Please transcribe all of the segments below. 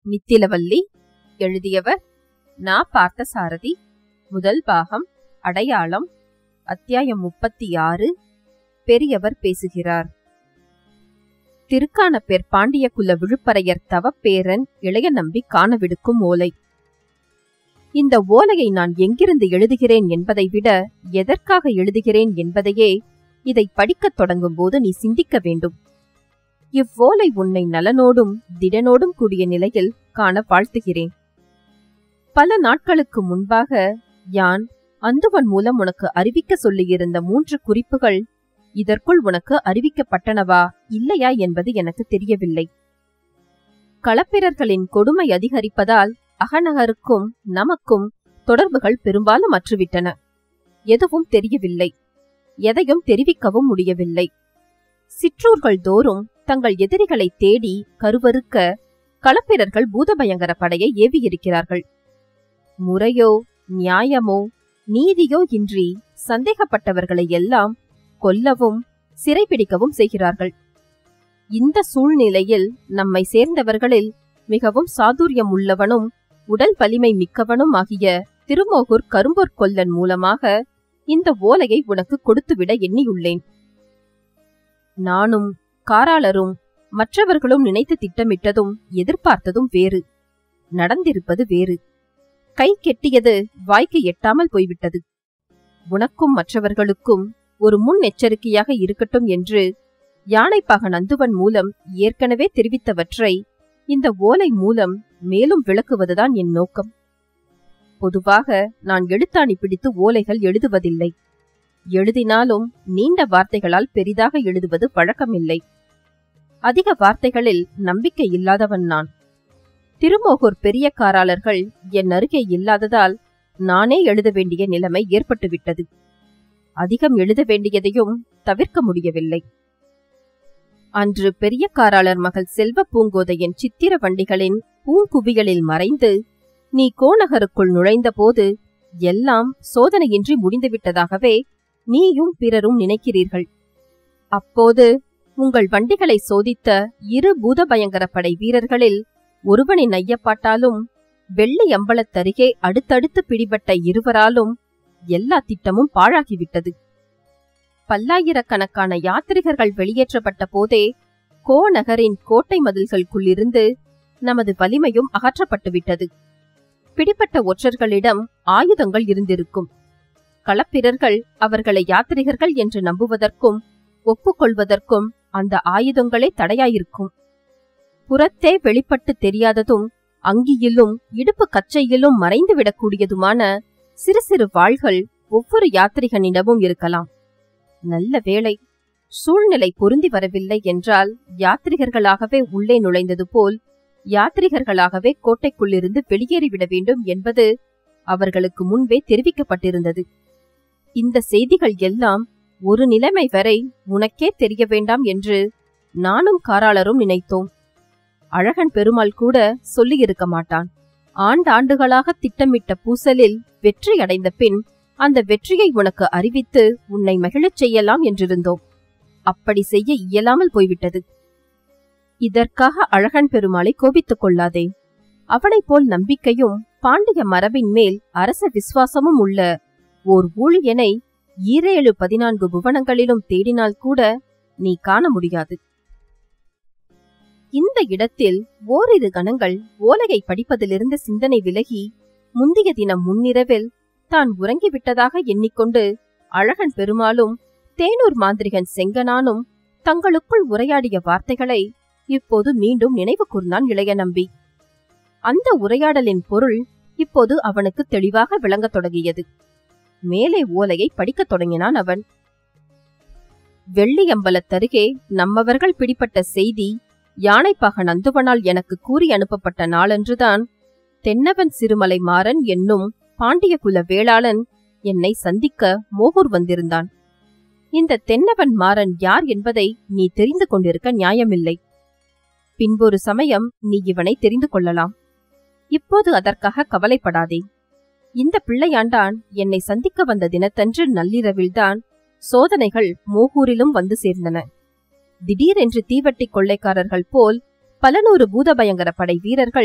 நித்திலவல்லி எழுதியவர் நா பார்த்தசாரதி முதல் பாகம் அடையாளம் அத்தியாயம் முப்பத்தி ஆறு பெரியவர் பேசுகிறார் திருக்கானப்பேர் பாண்டிய குல விழுப்பரையர் தவப்பேரன் இளைய நம்பி காணவிடுக்கும் ஓலை இந்த ஓலையை நான் எங்கிருந்து எழுதுகிறேன் என்பதை விட எதற்காக எழுதுகிறேன் என்பதையே இதை படிக்கத் தொடங்கும்போது நீ சிந்திக்க வேண்டும் இவ்வோலை உன்னை நலனோடும் திடனோடும் கூடிய நிலையில் காண வாழ்த்துகிறேன் பல நாட்களுக்கு முன்பாக யான் அந்துவன் மூலம் உனக்கு அறிவிக்க சொல்லியிருந்த மூன்று குறிப்புகள் இதற்குள் உனக்கு அறிவிக்கப்பட்டனவா இல்லையா என்பது எனக்கு தெரியவில்லை களப்பிரர்களின் கொடுமை அதிகரிப்பதால் அகநகருக்கும் நமக்கும் தொடர்புகள் பெரும்பாலும் அற்றுவிட்டன எதுவும் தெரியவில்லை எதையும் தெரிவிக்கவும் முடியவில்லை சிற்றூர்கள் தோறும் தங்கள் எதிரிகளை தேடி கருவறுக்க களப்பிரர்கள் பூதபயங்கர படையை ஏவியிருக்கிறார்கள் முறையோ நியாயமோ நீதியோ இன்றி சந்தேகப்பட்டவர்களை எல்லாம் கொல்லவும் சிறைபிடிக்கவும் செய்கிறார்கள் இந்த சூழ்நிலையில் நம்மை சேர்ந்தவர்களில் மிகவும் சாதுரியம் உள்ளவனும் உடல் வலிமை மிக்கவனும் ஆகிய திருமோகூர் கரும்பொற் கொல்லன் மூலமாக இந்த ஓலையை உனக்கு கொடுத்துவிட எண்ணியுள்ளேன் நானும் காராளரும் மற்றவர்களும் நினைத்து திட்டமிட்டதும் எதிர்பார்த்ததும் வேறு நடந்திருப்பது வேறு கை கெட்டியது வாய்க்கு எட்டாமல் போய்விட்டது உனக்கும் மற்றவர்களுக்கும் ஒரு முன் எச்சரிக்கையாக இருக்கட்டும் என்று யானைப்பாக நந்துவன் மூலம் ஏற்கனவே தெரிவித்தவற்றை இந்த ஓலை மூலம் மேலும் விளக்குவதுதான் என் நோக்கம் பொதுவாக நான் எழுத்தாணி பிடித்து ஓலைகள் எழுதுவதில்லை எழுதினாலும் நீண்ட வார்த்தைகளால் பெரிதாக எழுதுவது வழக்கமில்லை அதிக வார்த்தைகளில் நம்பிக்கை இல்லாதவன் நான் திருமோகூர் பெரிய காராளர்கள் என் அருகே இல்லாததால் நானே எழுத வேண்டிய நிலைமை ஏற்பட்டுவிட்டது அதிகம் எழுத வேண்டியதையும் தவிர்க்க முடியவில்லை அன்று பெரிய காராளர் மகள் செல்வ பூங்கோதையின் சித்திர வண்டிகளின் பூங்குவியலில் மறைந்து நீ கோநகருக்குள் நுழைந்தபோது எல்லாம் சோதனையின்றி முடிந்துவிட்டதாகவே நீயும் பிறரும் நினைக்கிறீர்கள் அப்போது உங்கள் வண்டிகளை சோதித்த இரு பூதபயங்கர படை வீரர்களில் ஒருவனின் ஐயப்பாட்டாலும் வெள்ளை அம்பலத்தருகே அடுத்தடுத்து பிடிபட்ட இருவராலும் எல்லா திட்டமும் பாழாகிவிட்டது பல்லாயிரக்கணக்கான யாத்ரிகர்கள் வெளியேற்றப்பட்ட போதே கோநகரின் கோட்டை மதில்களுக்குள்ளிருந்து நமது வலிமையும் அகற்றப்பட்டுவிட்டது பிடிப்பட்ட ஒற்றர்களிடம் ஆயுதங்கள் இருந்திருக்கும் களப்பிரர்கள் அவர்களை யாத்ரிகர்கள் என்று நம்புவதற்கும் ஒப்புக்கொள்வதற்கும் அந்த ஆயுதங்களே தடையாயிருக்கும் புறத்தே வெளிப்பட்டு தெரியாததும் அங்கியிலும் இடுப்பு கச்சையிலும் மறைந்துவிடக்கூடியதுமான சிறு சிறு வாள்கள் ஒவ்வொரு யாத்திரிகனிடமும் இருக்கலாம் நல்ல வேளை சூழ்நிலை பொருந்தி வரவில்லை என்றால் யாத்ரிகர்களாகவே உள்ளே நுழைந்தது போல் யாத்ரிகர்களாகவே கோட்டைக்குள்ளிருந்து வெளியேறிவிட வேண்டும் என்பது அவர்களுக்கு முன்பே தெரிவிக்கப்பட்டிருந்தது இந்த செய்திகள் எல்லாம் ஒரு நிலைமை வரை உனக்கே தெரிய வேண்டாம் என்று நானும் காராளரும் நினைத்தோம் அழகன் பெருமாள் கூட சொல்லியிருக்க மாட்டான் ஆண்டாண்டுகளாக திட்டமிட்ட பூசலில் வெற்றி அடைந்த பின் அந்த வெற்றியை உனக்கு அறிவித்து உன்னை மகிழச் செய்யலாம் என்றிருந்தோம் அப்படி செய்ய இயலாமல் போய்விட்டது இதற்காக அழகன் பெருமாளை கோபித்துக் கொள்ளாதே அவனைப் போல் நம்பிக்கையும் பாண்டிய மரபின் மேல் அரச விசுவாசமும் உள்ள ஓர் ஊழியனை ஈரேழு பதினான்கு புவனங்களிலும் தேடினால் கூட நீ காண முடியாது இந்த இடத்தில் ஓரிரு கணங்கள் ஓலையை படிப்பதிலிருந்து சிந்தனை விலகி முந்திய தினம் முன்னிரவில் தான் உறங்கிவிட்டதாக எண்ணிக்கொண்டு அழகன் பெருமாளும் தேனூர் மாந்திரிகன் செங்கனானும் தங்களுக்குள் உரையாடிய வார்த்தைகளை இப்போது மீண்டும் நினைவு கூர்ந்தான் இளைய நம்பி அந்த உரையாடலின் பொருள் இப்போது அவனுக்கு தெளிவாக விளங்கத் தொடங்கியது மேலே ஓலையை படிக்கத் தொடங்கினான் அவன் வெள்ளியம்பலத்தருகே நம்மவர்கள் பிடிப்பட்ட செய்தி யானைப்பாக நந்துவனால் எனக்கு கூறி அனுப்பப்பட்ட நாளன்றுதான் தென்னவன் சிறுமலை மாறன் என்னும் பாண்டியகுல வேளாளன் என்னை சந்திக்க மோகூர் வந்திருந்தான் இந்த தென்னவன் மாறன் யார் என்பதை நீ தெரிந்து கொண்டிருக்க நியாயமில்லை பின்பொரு சமயம் நீ இவனை தெரிந்து கொள்ளலாம் இப்போது அதற்காக கவலைப்படாதே இந்த பிள்ளையாண்டான் என்னை சந்திக்க வந்த தினத்தன்று நள்ளிரவில்தான் சோதனைகள் மோகூரிலும் வந்து சேர்ந்தன திடீரென்று தீவட்டி கொள்ளைக்காரர்கள் போல் பல நூறு பூதபயங்கர படை வீரர்கள்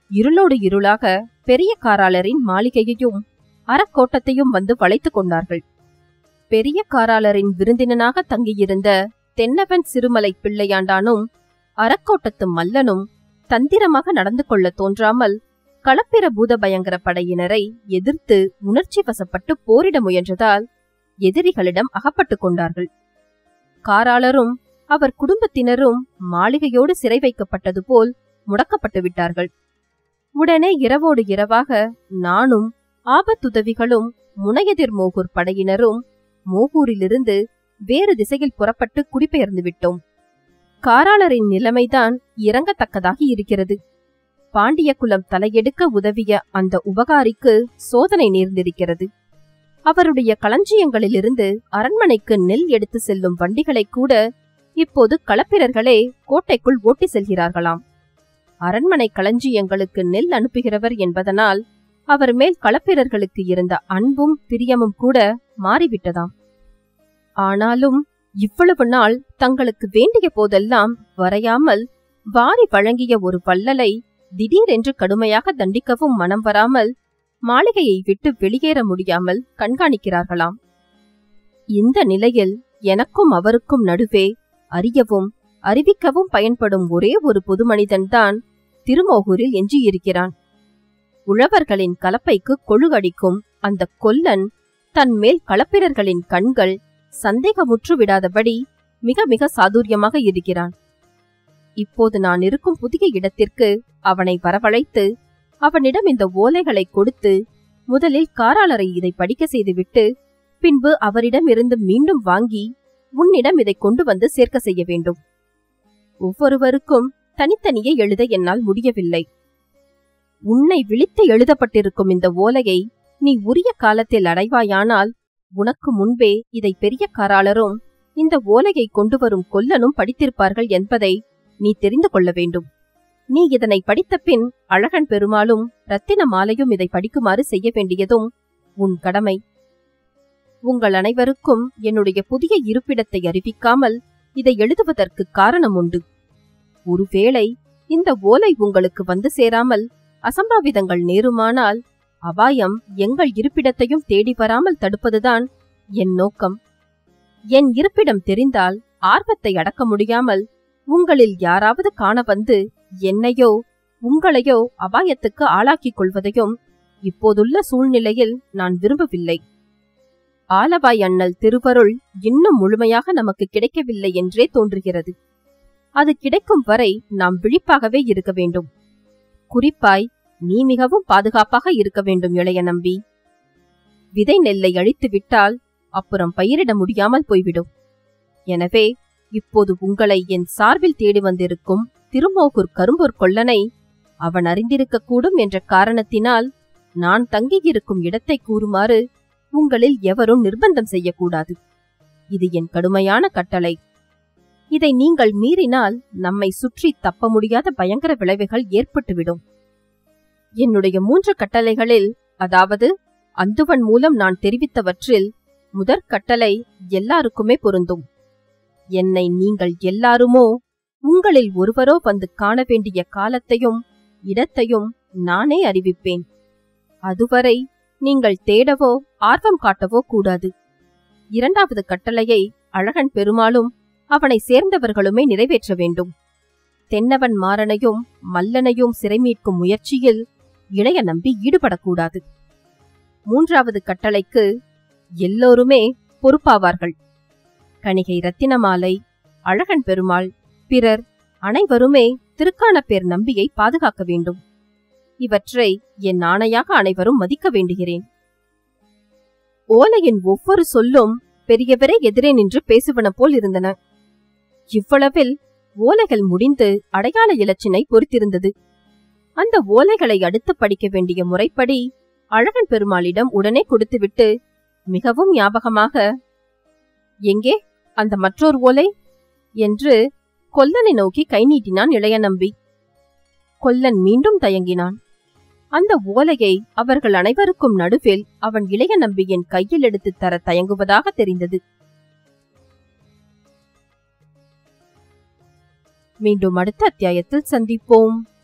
இருளோடு இருளாக பெரிய காராளரின் மாளிகையையும் அறக்கோட்டத்தையும் வந்து வளைத்துக் கொண்டார்கள் பெரிய காராளரின் விருந்தினனாக தங்கியிருந்த தென்னவன் சிறுமலை பிள்ளையாண்டானும் அறக்கோட்டத்து மல்லனும் தந்திரமாக நடந்து கொள்ள தோன்றாமல் களப்பிர பூத பயங்கர படையினரை எதிர்த்து உணர்ச்சி வசப்பட்டு போரிட முயன்றதால் எதிரிகளிடம் அகப்பட்டுக் கொண்டார்கள் காராளரும் அவர் குடும்பத்தினரும் மாளிகையோடு சிறை வைக்கப்பட்டது போல் முடக்கப்பட்டு விட்டார்கள் உடனே இரவோடு இரவாக நானும் ஆபத்துதவிகளும் முனையெதிர் மோகூர் படையினரும் மோகூரிலிருந்து வேறு திசையில் புறப்பட்டு குடிபெயர்ந்து விட்டோம் காராளரின் நிலைமைதான் இறங்கத்தக்கதாகி இருக்கிறது பாண்டிய குலம் தலையெடுக்க உதவிய அந்த உபகாரிக்கு சோதனை நேர்ந்திருக்கிறது அவருடைய களஞ்சியங்களிலிருந்து அரண்மனைக்கு நெல் எடுத்து செல்லும் வண்டிகளை கூட இப்போது களப்பிரர்களே கோட்டைக்குள் ஓட்டி செல்கிறார்களாம் அரண்மனை களஞ்சியங்களுக்கு நெல் அனுப்புகிறவர் என்பதனால் அவர் மேல் களப்பிரர்களுக்கு இருந்த அன்பும் பிரியமும் கூட மாறிவிட்டதாம் ஆனாலும் இவ்வளவு நாள் தங்களுக்கு வேண்டிய போதெல்லாம் வரையாமல் வாரி வழங்கிய ஒரு வள்ளலை திடீரென்று கடுமையாக தண்டிக்கவும் மனம் வராமல் மாளிகையை விட்டு வெளியேற முடியாமல் கண்காணிக்கிறார்களாம் இந்த நிலையில் எனக்கும் அவருக்கும் நடுவே அறியவும் அறிவிக்கவும் பயன்படும் ஒரே ஒரு பொது மனிதன்தான் திருமோகூரில் எஞ்சியிருக்கிறான் உழவர்களின் கலப்பைக்கு கொழுகடிக்கும் அந்த கொல்லன் தன் மேல் களப்பிரர்களின் கண்கள் சந்தேகமுற்று விடாதபடி மிக மிக சாதுரியமாக இருக்கிறான் இப்போது நான் இருக்கும் புதிய இடத்திற்கு அவனை வரவழைத்து அவனிடம் இந்த ஓலைகளை கொடுத்து முதலில் காராளரை இதை படிக்க செய்துவிட்டு பின்பு அவரிடமிருந்து மீண்டும் வாங்கி உன்னிடம் இதை கொண்டு வந்து சேர்க்க செய்ய வேண்டும் ஒவ்வொருவருக்கும் தனித்தனியே எழுத என்னால் முடியவில்லை உன்னை விழித்து எழுதப்பட்டிருக்கும் இந்த ஓலையை நீ உரிய காலத்தில் அடைவாயானால் உனக்கு முன்பே இதை பெரிய காராளரும் இந்த ஓலையை கொண்டு வரும் கொல்லனும் படித்திருப்பார்கள் என்பதை நீ தெரிந்து கொள்ள வேண்டும் நீ இதனை படித்த பின் அழகன் பெருமாளும் ரத்தின மாலையும் இதை படிக்குமாறு செய்ய வேண்டியதும் உன் கடமை உங்கள் அனைவருக்கும் என்னுடைய புதிய இருப்பிடத்தை அறிவிக்காமல் இதை எழுதுவதற்கு காரணம் உண்டு ஒருவேளை இந்த ஓலை உங்களுக்கு வந்து சேராமல் அசம்பாவிதங்கள் நேருமானால் அபாயம் எங்கள் இருப்பிடத்தையும் தேடி வராமல் தடுப்பதுதான் என் நோக்கம் என் இருப்பிடம் தெரிந்தால் ஆர்வத்தை அடக்க முடியாமல் உங்களில் யாராவது காண வந்து என்னையோ உங்களையோ அபாயத்துக்கு ஆளாக்கிக் கொள்வதையும் இப்போதுள்ள சூழ்நிலையில் நான் விரும்பவில்லை ஆலவாய் அண்ணல் திருவருள் இன்னும் முழுமையாக நமக்கு கிடைக்கவில்லை என்றே தோன்றுகிறது அது கிடைக்கும் வரை நாம் விழிப்பாகவே இருக்க வேண்டும் குறிப்பாய் நீ மிகவும் பாதுகாப்பாக இருக்க வேண்டும் இளைய நம்பி விதை நெல்லை அழித்து விட்டால் அப்புறம் பயிரிட முடியாமல் போய்விடும் எனவே இப்போது உங்களை என் சார்பில் தேடி வந்திருக்கும் திருமோகூர் கரும்பூர் கொல்லனை அவன் அறிந்திருக்கக்கூடும் என்ற காரணத்தினால் நான் தங்கியிருக்கும் இடத்தை கூறுமாறு உங்களில் எவரும் நிர்பந்தம் செய்யக்கூடாது இது என் கடுமையான கட்டளை இதை நீங்கள் மீறினால் நம்மை சுற்றி தப்ப முடியாத பயங்கர விளைவுகள் ஏற்பட்டுவிடும் என்னுடைய மூன்று கட்டளைகளில் அதாவது அந்துவன் மூலம் நான் தெரிவித்தவற்றில் முதற் கட்டளை எல்லாருக்குமே பொருந்தும் என்னை நீங்கள் எல்லாருமோ உங்களில் ஒருவரோ வந்து காண வேண்டிய காலத்தையும் இடத்தையும் நானே அறிவிப்பேன் அதுவரை நீங்கள் தேடவோ ஆர்வம் காட்டவோ கூடாது இரண்டாவது கட்டளையை அழகன் பெருமாளும் அவனை சேர்ந்தவர்களுமே நிறைவேற்ற வேண்டும் தென்னவன் மாறனையும் மல்லனையும் சிறை மீட்கும் முயற்சியில் இளைய நம்பி ஈடுபடக்கூடாது மூன்றாவது கட்டளைக்கு எல்லோருமே பொறுப்பாவார்கள் கணிகை ரத்தினமாலை அழகன் பெருமாள் பிறர் அனைவருமே திருக்கானப்பேர் நம்பியை பாதுகாக்க வேண்டும் இவற்றை என் ஆணையாக அனைவரும் மதிக்க வேண்டுகிறேன் ஓலையின் ஒவ்வொரு சொல்லும் பெரியவரே எதிரே நின்று பேசுவன போல் இருந்தன இவ்வளவில் ஓலைகள் முடிந்து அடையாள இலச்சினை பொறித்திருந்தது அந்த ஓலைகளை அடுத்து படிக்க வேண்டிய முறைப்படி அழகன் பெருமாளிடம் உடனே கொடுத்துவிட்டு மிகவும் ஞாபகமாக எங்கே அந்த மற்றொரு ஓலை என்று கொல்லனை நோக்கி கை நீட்டினான் இளைய நம்பி கொல்லன் மீண்டும் தயங்கினான் அந்த ஓலையை அவர்கள் அனைவருக்கும் நடுவில் அவன் இளைய நம்பியின் கையில் எடுத்து தர தயங்குவதாக தெரிந்தது மீண்டும் அடுத்த அத்தியாயத்தில் சந்திப்போம்